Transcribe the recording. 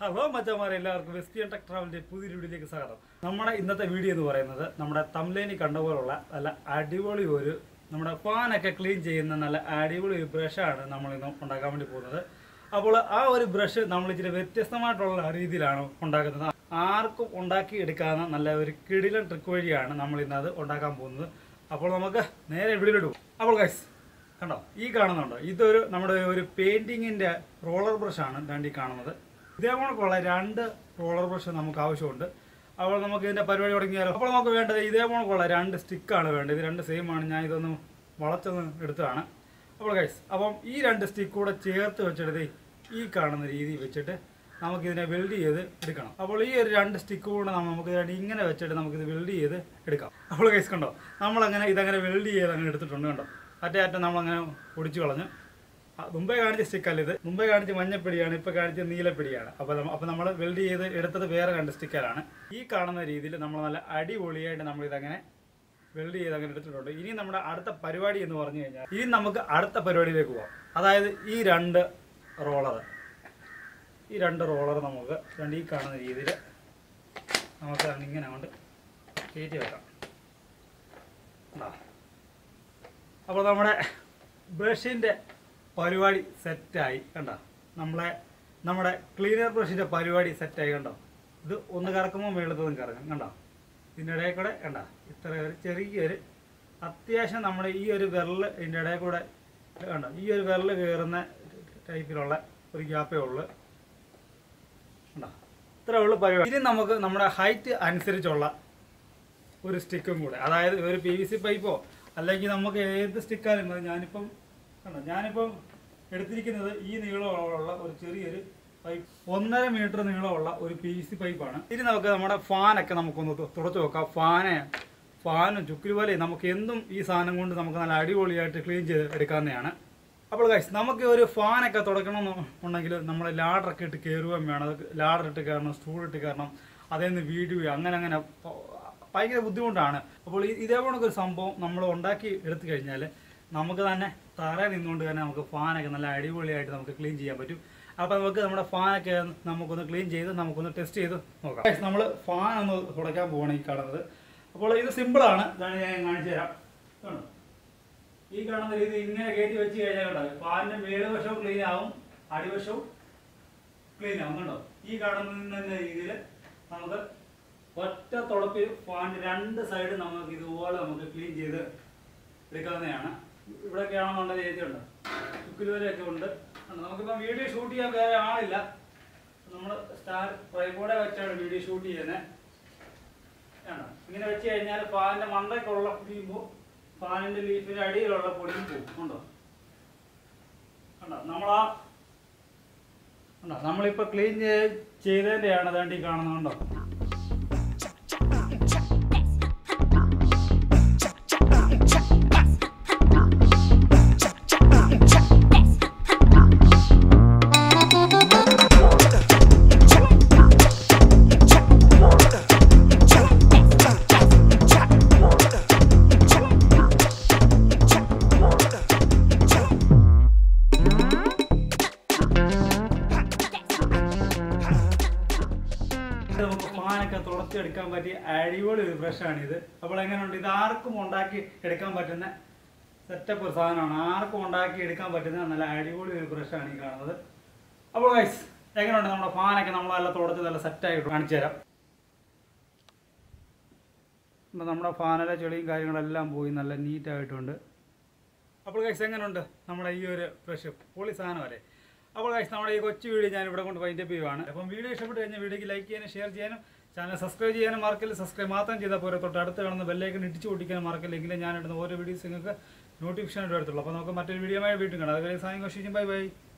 Hello മച്ചന്മാരെ എല്ലാവർക്കും west tech ട്രാവലിന്റെ പുതിയൊരു വീഡിയോയിലേക്ക് സ്വാഗതം നമ്മുടെ ഇന്നത്തെ വീഡിയോ എന്ന് പറയുന്നത് നമ്മുടെ തംലേനി കണ്ട പോലുള്ള നല്ല അടിപൊളി ഒരു നമ്മുടെ ഫാനൊക്കെ ക്ലീൻ ചെയ്യുന്ന നല്ല അടിപൊളി ഒരു ബ്രഷാണ് നമ്മൾ ഇന്ന് ഉണ്ടാക്കാൻ വേണ്ടി പോകുന്നത് അപ്പോൾ ആ ഒരു ബ്രഷ് നമ്മൾ ഇച്ചിരി വ്യത്യസ്തമായിട്ടുള്ള രീതിയിലാണ് ഉണ്ടാക്കുന്നത് ആർക്കും ഉണ്ടാക്കി എടുക്കാവുന്ന നല്ല ഒരു കിടിലൻ ട്രിക്ക് വഴിയാണ് നമ്മൾ ഇന്ന് അത് ഉണ്ടാക്കാൻ പോകുന്നത് അപ്പോൾ നമുക്ക് നേരെ വീഡിയോയിലിട്ട് പോകും അപ്പോൾ ഗൈസ് കണ്ടോ ഈ കാണുന്നുണ്ടോ ഇതൊരു നമ്മുടെ ഒരു പെയിന്റിങ്ങിന്റെ റോളർ ബ്രഷാണ് രണ്ട് ഈ കാണുന്നത് ഇതേ കണക്കുള്ള രണ്ട് റോളർ ബ്രഷ് നമുക്ക് ആവശ്യമുണ്ട് അപ്പോൾ നമുക്ക് ഇതിന്റെ പരിപാടി തുടങ്ങിയാലോ അപ്പോൾ നമുക്ക് വേണ്ടത് ഇതേ കണക്കുള്ള രണ്ട് സ്റ്റിക്കാണ് വേണ്ടത് ഇത് രണ്ട് സെയിം ആണ് ഞാൻ ഇതൊന്ന് വളച്ചൊന്ന് എടുത്തതാണ് അപ്പോൾ ഗൈസ് അപ്പം ഈ രണ്ട് സ്റ്റിക്ക് കൂടെ ചേർത്ത് വെച്ചെടുത്ത് ഈ കാണുന്ന രീതി വെച്ചിട്ട് നമുക്ക് ഇതിനെ വെൽഡ് ചെയ്ത് എടുക്കണം അപ്പോൾ ഈ ഒരു രണ്ട് സ്റ്റിക്ക് കൂടെ നമ്മ- നമുക്ക് ഇതിനെ ഇങ്ങനെ വെച്ചിട്ട് നമുക്ക് ഇത് വെൽഡ് ചെയ്ത് എടുക്കാം അപ്പോൾ ഗൈസ് കണ്ടോ നമ്മളങ്ങനെ ഇതങ്ങനെ വെൽഡ് ചെയ്ത് അങ്ങനെ എടുത്തിട്ടുണ്ട് കണ്ടോ മറ്റേ അറ്റം നമ്മളങ്ങനെ പൊടിച്ചു കളഞ്ഞു ആ, മുമ്പേ കാണിച്ച സ്റ്റിക്കല്ല ഇത് മുമ്പേ കാണിച്ച മഞ്ഞപ്പിടിയാണ് ഇപ്പൊ കാണിച്ച നീലപ്പിടിയാണ് അപ്പൊ നമ്മ- അപ്പൊ നമ്മൾ വെൽഡ് ചെയ്ത് എടുത്തത് വേറെ രണ്ട് സ്റ്റിക്കറാണ് ഈ കാണുന്ന രീതിയിൽ നമ്മൾ നല്ല അടിപൊളിയായിട്ട് നമ്മൾ ഇതങ്ങനെ വെൽഡ് ചെയ്ത് അങ്ങനെ എടുത്തിട്ടുണ്ട് ഇനി നമ്മുടെ അടുത്ത പരിപാടി എന്ന് പറഞ്ഞു കഴിഞ്ഞാൽ ഇനി നമുക്ക് അടുത്ത പരിപാടിയിലേക്ക് പോവാം അതായത് ഈ രണ്ട് റോളർ ഈ രണ്ട് റോളർ നമുക്ക് രണ്ട് ഈ കാണുന്ന രീതിയിൽ നമുക്ക് ഇങ്ങനെ കൊണ്ട് കയറ്റി വെക്കാം കണ്ടോ? അപ്പോൾ നമ്മുടെ ബ്രഷിൻ്റെ പരിപാടി സെറ്റായി കണ്ടോ നമ്മളെ നമ്മുടെ ക്ലീനർ ബ്രഷിൻ്റെ പരിപാടി സെറ്റായി കണ്ടോ ഇത് ഒന്ന് കറക്കുമ്പോൾ വെളുത്തതും കറങ്ങും കണ്ടോ ഇതിൻ്റെ ഇടയിൽ കൂടെ കണ്ടോ ഇത്ര ഒരു ചെറിയൊരു അത്യാവശ്യം നമ്മുടെ ഈ ഒരു വിരൽ ഇതിൻ്റെ ഇടയിൽ കൂടെ കണ്ടോ ഈ ഒരു വിരൽ കയറുന്ന ടൈപ്പിലുള്ള ഒരു ഗ്യാപ്പേ ഉള്ളൂ കണ്ടോ ഇത്രേ ഉള്ളൂ പരിപാടി ഇനി നമുക്ക് നമ്മുടെ ഹൈറ്റ് അനുസരിച്ചുള്ള ഒരു സ്റ്റിക്കും കൂടെ അതായത് ഒരു പി വി സി പൈപ്പോ അല്ലെങ്കിൽ നമുക്ക് ഏത് സ്റ്റിക്കാലും മതി ഞാനിപ്പം കണ്ടോ ഞാനിപ്പം എടുത്തിരിക്കുന്നത് ഈ നീളമുള്ള ഒരു ചെറിയൊരു പൈപ്പ് ഒന്നര മീറ്റർ നീളമുള്ള ഒരു പി വി സി പൈപ്പാണ് ഇനി നമുക്ക് നമ്മുടെ ഫാനൊക്കെ നമുക്കൊന്ന് തു- തുടച്ചു നോക്കാം ഫാന് ഫാനും ചുക്കുരുവലയും നമുക്ക് എന്തും ഈ സാധനം കൊണ്ട് നമുക്ക് നല്ല അടിപൊളിയായിട്ട് ക്ലീൻ ചെയ്ത് എടുക്കാവുന്നതാണ് അപ്പോൾ ഗൈസ് നമുക്ക് ഒരു ഫാനൊക്കെ തുടക്കണം ഉണ്ടെങ്കിൽ നമ്മൾ ലാഡറൊക്കെ ഇട്ട് കയറുകയും വേണം അത് ലാഡർ ഇട്ട് കയറണം സ്റ്റൂൾ ഇട്ട് കയറണം അതിൽ നിന്ന് വീഴുകയോ അങ്ങനെ അങ്ങനെ പ- ഭയങ്കര ബുദ്ധിമുട്ടാണ് അപ്പോൾ ഈ- ഇതേപോലൊക്കെ ഒരു സംഭവം നമ്മൾ ഉണ്ടാക്കി എടുത്തു കഴിഞ്ഞാൽ നമുക്ക് തന്നെ തറ നിന്നുകൊണ്ട് തന്നെ നമുക്ക് ഫാനൊക്കെ നല്ല അടിപൊളിയായിട്ട് നമുക്ക് ക്ലീൻ ചെയ്യാൻ പറ്റും അപ്പോൾ നമുക്ക് നമ്മുടെ ഫാനൊക്കെ നമുക്കൊന്ന് ക്ലീൻ ചെയ്ത് നമുക്കൊന്ന് ടെസ്റ്റ് ചെയ്ത് നോക്കാം നമ്മൾ ഫാൻ ഒന്ന് തുടയ്ക്കാൻ പോവാണ് ഈ കാണുന്നത് അപ്പോൾ ഇത് സിമ്പിളാണ് ഇതാണ് ഞാൻ കാണിച്ചു തരാം കണ്ടോ? ഈ കാണുന്ന രീതി ഇങ്ങനെ കയറ്റി വെച്ച് കഴിഞ്ഞാൽ കണ്ടോ ഫാനിന്റെ മേലുവശവും ക്ലീൻ ആവും അടിവശവും ക്ലീൻ ആവും കണ്ടോ ഈ കാണുന്ന രീതിയിൽ നമുക്ക് ഒറ്റ തുളപ്പിൽ ഫാനിന്റെ രണ്ട് സൈഡ് നമുക്ക് ഇതുപോലെ നമുക്ക് ക്ലീൻ ചെയ്ത് എടുക്കാവുന്നതാണ് ഇവിടെയൊക്കെ ആണെന്നുണ്ടെങ്കിൽ എഴുതിയുണ്ട് ചുക്കിലുവരെയൊക്കെ ഉണ്ട് കണ്ടോ? നമുക്കിപ്പം വീഡിയോ ഷൂട്ട് ചെയ്യാൻ വേറെ ആളില്ല നമ്മൾ സ്റ്റാർ ട്രൈപോഡെ വെച്ചാണ് വീഡിയോ ഷൂട്ട് ചെയ്യുന്നത് ആണ്. ഇങ്ങനെ വെച്ച് കഴിഞ്ഞാൽ ഫാനിന്റെ മണ്ടയ്ക്കുള്ള പൊടിയുമ്പോൾ ഫാനിന്റെ ലീഫിന്റെ അടിയിലുള്ള പൊടിയും പോകും ഉണ്ടോ കണ്ടോ നമ്മളാ കണ്ടോ നമ്മളിപ്പോ ക്ലീൻ ചെയ്തതിന്റെയാണ് അതാണ്ട് ഈ കാണുന്നുണ്ടോ ഇത് നമുക്ക് ഫാനൊക്കെ തുടച്ചെടുക്കാൻ പറ്റിയ അടിപൊളി ഒരു ബ്രഷാണ് ഇത് അപ്പോൾ എങ്ങനെയുണ്ട് ഇത് ആർക്കും ഉണ്ടാക്കി എടുക്കാൻ പറ്റുന്ന സെറ്റപ്പ് ഒരു സാധനമാണ് ആർക്കും ഉണ്ടാക്കി എടുക്കാൻ പറ്റുന്ന നല്ല അടിപൊളി ഒരു ബ്രഷാണ് ഈ കാണുന്നത് അപ്പോൾ ഗൈസ് എങ്ങനെയുണ്ട് നമ്മുടെ ഫാനൊക്കെ നമ്മൾ നല്ല തുടച്ച് നല്ല സെറ്റായിട്ട് കാണിച്ചു തരാം ഇപ്പം നമ്മുടെ ഫാനിലെ ചെളിയും കാര്യങ്ങളെല്ലാം പോയി നല്ല നീറ്റായിട്ടുണ്ട് അപ്പോൾ ഗൈസ് എങ്ങനെയുണ്ട് നമ്മുടെ ഈ ഒരു ബ്രഷ് പൊളി സാധനമല്ലേ അപ്പോൾ ഗൈസ് നമ്മുടെ ഈ കൊച്ചു വീഡിയോ ഞാൻ ഇവിടെ കൊണ്ട് വൈൻഡപ്പ് ചെയ്യുവാണ് അപ്പം വീഡിയോ ഇഷ്ടപ്പെട്ട് കഴിഞ്ഞാൽ വീഡിയോക്ക് ലൈക്ക് ചെയ്യാനും ഷെയർ ചെയ്യാനും ചാനൽ സബ്സ്ക്രൈബ് ചെയ്യാനും മറക്കില്ല സബ്സ്ക്രൈബ് മാത്രം ചെയ്താൽ പോരെ തൊട്ട് അടുത്ത് കാണുന്ന ബെല്ലൈക്കൻ ഇടിച്ചു പൊട്ടിക്കാനും മറക്കില്ല എങ്കിലും ഞാൻ ഇടുന്ന ഓരോ വീഡിയോസ് നിങ്ങൾക്ക് നോട്ടിഫിക്കേഷൻ വരത്തുള്ളൂ അപ്പോൾ നമുക്ക് മറ്റൊരു വീഡിയോ ആയി വീണ്ടും കാണാം അതുവരെ സാധനം ബൈ ബൈ